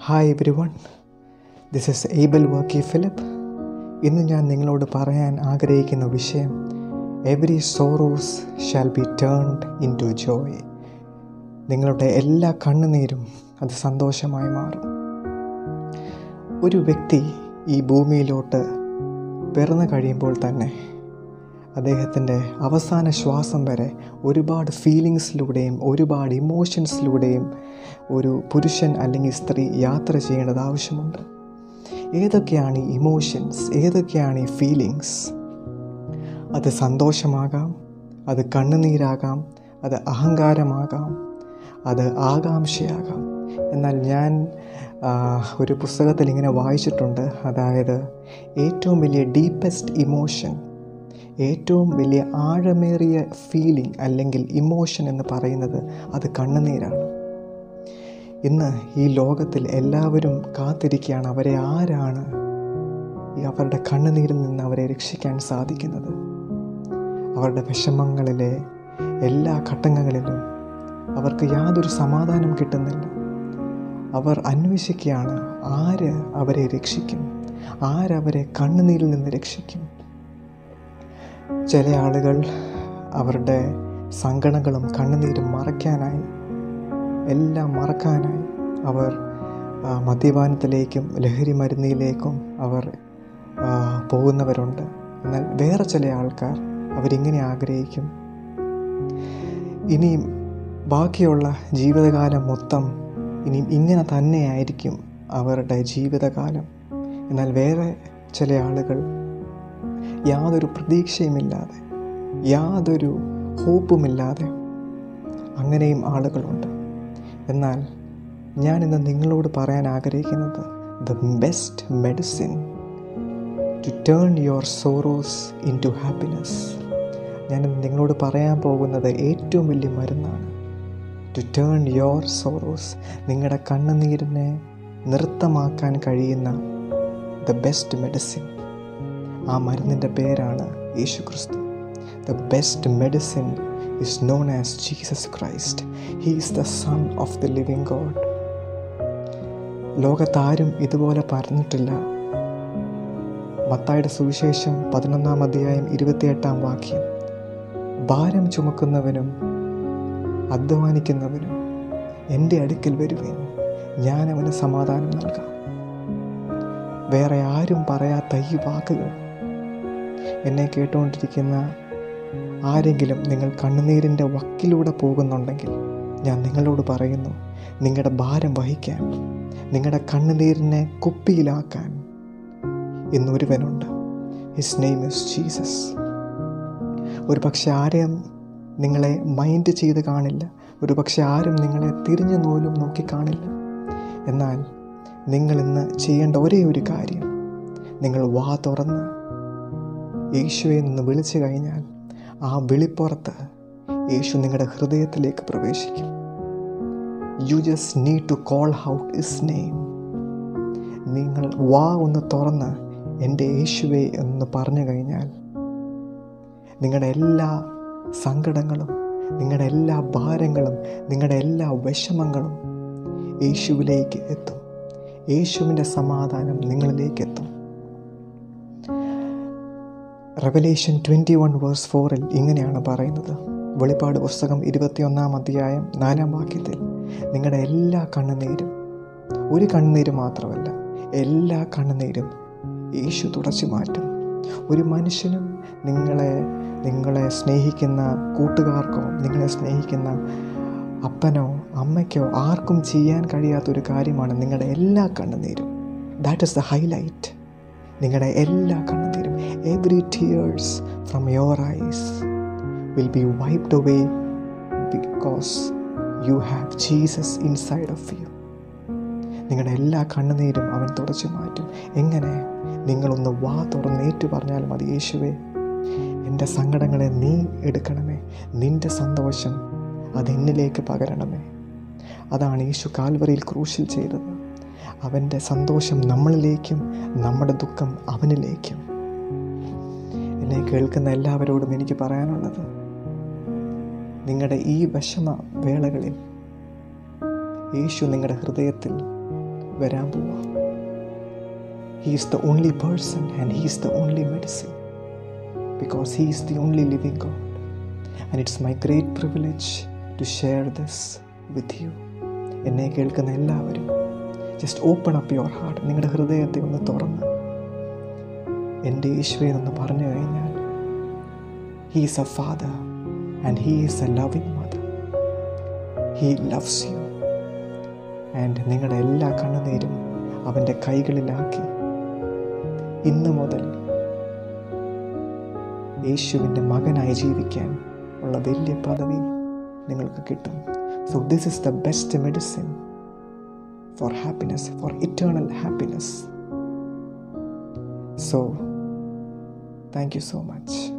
hi everyone this is Abel Varkey Philip ഇന്ന് ഞാൻ നിങ്ങളോട് പറയാൻ ആഗ്രഹിക്കുന്ന വിഷയം every sorrows shall be turned into joy നിങ്ങളുടെ എല്ലാ കണ്ണുനീരും അത് സന്തോഷമായി മാറും ഒരു വ്യക്തി ഈ ഭൂമിയിലോട്ട് പിറന്നു കഴിയുമ്പോൾ തന്നെ അദ്ദേഹത്തിൻ്റെ അവസാന ശ്വാസം വരെ ഒരുപാട് ഫീലിങ്സിലൂടെയും ഒരുപാട് ഇമോഷൻസിലൂടെയും ഒരു പുരുഷൻ അല്ലെങ്കിൽ സ്ത്രീ യാത്ര ചെയ്യേണ്ടത് ആവശ്യമുണ്ട് ഏതൊക്കെയാണ് ഈ ഇമോഷൻസ് ഏതൊക്കെയാണ് ഈ ഫീലിങ്സ് അത് സന്തോഷമാകാം അത് കണ്ണുനീരാകാം അത് അഹങ്കാരമാകാം അത് ആകാംക്ഷയാകാം എന്നാൽ ഞാൻ ആ, ഒരു പുസ്തകത്തിൽ ഇങ്ങനെ വായിച്ചിട്ടുണ്ട് അതായത് ഏറ്റവും വലിയ ഡീപ്പസ്റ്റ് ഇമോഷൻ ഏറ്റവും വലിയ ആഴമേറിയ ഫീലിംഗ് അല്ലെങ്കിൽ ഇമോഷൻ എന്ന് പറയുന്നത് അത് കണ്ണുനീരാണ് ഇന്ന് ഈ ലോകത്തിൽ എല്ലാവരും കാത്തിരിക്കുകയാണ് അവരെ ആരാണ് ഈ അവരുടെ കണ്ണുനീരിൽ നിന്ന് അവരെ രക്ഷിക്കാൻ സാധിക്കുന്നത് അവരുടെ വിഷമങ്ങളിലെ എല്ലാ ഘട്ടങ്ങളിലും അവർക്ക് യാതൊരു സമാധാനം കിട്ടുന്നില്ല അവർ അന്വേഷിക്കുകയാണ് ആര് അവരെ രക്ഷിക്കും ആരവരെ കണ്ണുനീരിൽ നിന്ന് രക്ഷിക്കും ചില ആളുകൾ അവരുടെ സങ്കടങ്ങളും കണ്ണുനീരും മറയ്ക്കാനായി എല്ലാം മറക്കാനായി അവർ ആ, മദ്യപാനത്തിലേക്കും ലഹരി മരുന്നിലേക്കും അവർ ആ, പോകുന്നവരുണ്ട് എന്നാൽ വേറെ ചില ആൾക്കാർ അവരിങ്ങനെ ആഗ്രഹിക്കും ഇനിയും ബാക്കിയുള്ള ജീവിതകാലം മൊത്തം ഇനിയും ഇങ്ങനെ തന്നെയായിരിക്കും അവരുടെ ജീവിതകാലം എന്നാൽ വേറെ ചില ആളുകൾ യാതൊരു പ്രതീക്ഷയുമില്ലാതെ യാതൊരു ഹോപ്പുമില്ലാതെ അങ്ങനെയും ആളുകളുണ്ട് എന്നാൽ ഞാൻ ഇന്ന് നിങ്ങളോട് പറയാൻ ആഗ്രഹിക്കുന്നത് the best medicine to turn your sorrows into happiness ഞാൻ ഇന്ന് നിങ്ങളോട് പറയാൻ പോകുന്നത് ഏറ്റവും വലിയ മരുന്നാണ് ടു ടേൺ യുവർ സോറോസ് നിങ്ങളുടെ കണ്ണുനീരിനെ നൃത്തമാക്കാൻ കഴിയുന്ന ദ ബെസ്റ്റ് മെഡിസിൻ ആ മരുന്നിൻ്റെ പേരാണ് യേശു ക്രിസ്തു the best medicine is known as Jesus Christ he is the son of the living God ലോകത്താരും ഇതുപോലെ പറഞ്ഞിട്ടില്ല മത്തായുടെ സുവിശേഷം പതിനൊന്നാം അധ്യായം ഇരുപത്തിയെട്ടാം വാക്യം ഭാരം ചുമക്കുന്നവനും അധ്വാനിക്കുന്നവനും എൻ്റെ അടുക്കൽ വരുവേൻ ഞാൻ അവന് സമാധാനം നൽകാം വേറെ ആരും പറയാത്ത ഈ വാക്കുകൾ എന്നെ കേട്ടുകൊണ്ടിരിക്കുന്ന ആരെങ്കിലും നിങ്ങൾ കണ്ണുനീരിൻ്റെ വക്കിലൂടെ പോകുന്നുണ്ടെങ്കിൽ ഞാൻ നിങ്ങളോട് പറയുന്നു നിങ്ങളുടെ ഭാരം വഹിക്കാൻ നിങ്ങളുടെ കണ്ണുനീരിനെ കുപ്പിയിലാക്കാൻ ഇന്നൊരുവനുണ്ട് ഹിസ് നെയിം ഇസ് ജീസസ് ഒരു പക്ഷെ ആരെയും നിങ്ങളെ മൈൻഡ് ചെയ്ത് കാണില്ല ഒരു പക്ഷെ ആരും നിങ്ങളെ തിരിഞ്ഞു നൂലും നോക്കി കാണില്ല എന്നാൽ നിങ്ങൾ ഇന്ന് ചെയ്യേണ്ട ഒരേ ഒരു കാര്യം നിങ്ങൾ വാ തുറന്ന് യേശുവെ നിന്ന് വിളിച്ചു കഴിഞ്ഞാൽ ആ വിളിപ്പുറത്ത് യേശു നിങ്ങളുടെ ഹൃദയത്തിലേക്ക് പ്രവേശിക്കും you just need to call out is name നിങ്ങൾ വാ ഒന്ന് തുറന്ന് എൻ്റെ യേശുവെ എന്ന് പറഞ്ഞു കഴിഞ്ഞാൽ നിങ്ങളുടെ എല്ലാ സങ്കടങ്ങളും നിങ്ങളുടെ എല്ലാ ഭാരങ്ങളും നിങ്ങളുടെ എല്ലാ വിഷമങ്ങളും യേശുവിലേക്ക് എത്തും യേശുവിൻ്റെ സമാധാനം നിങ്ങളിലേക്ക് എത്തും റെവലേഷൻ ട്വൻറ്റി വൺ വേഴ്സ് ഫോറിൽ ഇങ്ങനെയാണ് പറയുന്നത് വെളിപ്പാട് പുസ്തകം ഇരുപത്തിയൊന്നാം അധ്യായം നാലാം വാക്യത്തിൽ നിങ്ങളുടെ എല്ലാ കണ്ണുനീരും ഒരു കണ്ണുനീര് മാത്രമല്ല എല്ലാ കണ്ണുനീരും യേശു തുടച്ചു മാറ്റും ഒരു മനുഷ്യനും നിങ്ങളെ നിങ്ങളെ സ്നേഹിക്കുന്ന കൂട്ടുകാർക്കോ നിങ്ങളെ സ്നേഹിക്കുന്ന അപ്പനോ അമ്മയ്ക്കോ ആർക്കും ചെയ്യാൻ കഴിയാത്തൊരു കാര്യമാണ് നിങ്ങളുടെ എല്ലാ കണ്ണുനീരും ദാറ്റ് ഇസ് ദ ഹൈലൈറ്റ് നിങ്ങളുടെ എല്ലാ കണ്ണുനീരും every tears from your eyes will be wiped away because you have Jesus inside of you നിങ്ങളുടെ എല്ലാ കണ്ണുനീരും അവൻ തുടച്ചു മാറ്റും എങ്ങനെ നിങ്ങളൊന്ന് വാ തുറന്ന് ഏറ്റു പറഞ്ഞാൽ മതി യേശുവേ എൻ്റെ സങ്കടങ്ങളെ നീ എടുക്കണമേ നിൻ്റെ സന്തോഷം അതെന്നിലേക്ക് പകരണമേ അതാണ് യേശു കാൽവറിയിൽ ക്രൂശിൽ ചെയ്തത് അവൻ്റെ സന്തോഷം നമ്മളിലേക്കും നമ്മുടെ ദുഃഖം അവനിലേക്കും എന്നെ കേൾക്കുന്ന എല്ലാവരോടും എനിക്ക് പറയാനുള്ളത് നിങ്ങളുടെ ഈ വിഷമ വേളകളിൽ യേശു നിങ്ങളുടെ ഹൃദയത്തിൽ വരാൻ പോവാം he is the only person and he is the only medicine because he is the only living God and it's my great privilege to share this with you എന്നെ കേൾക്കുന്ന എല്ലാവരും just open up your heart നിങ്ങളുടെ ഹൃദയത്തെ ഒന്ന് തുറന്ന് എൻ്റെ യേശുവെ എന്ന് പറഞ്ഞു കഴിഞ്ഞാൽ he is a father and he is a loving mother he loves you and നിങ്ങളുടെ എല്ലാ കണ്ണുനീരും അവൻ്റെ കൈകളിലാക്കി ഇന്നു മുതൽ യേശുവിൻ്റെ മകനായി ജീവിക്കാൻ ഉള്ള വലിയ പദവി നിങ്ങൾക്ക് കിട്ടും so this is the best medicine for happiness for eternal happiness so thank you so much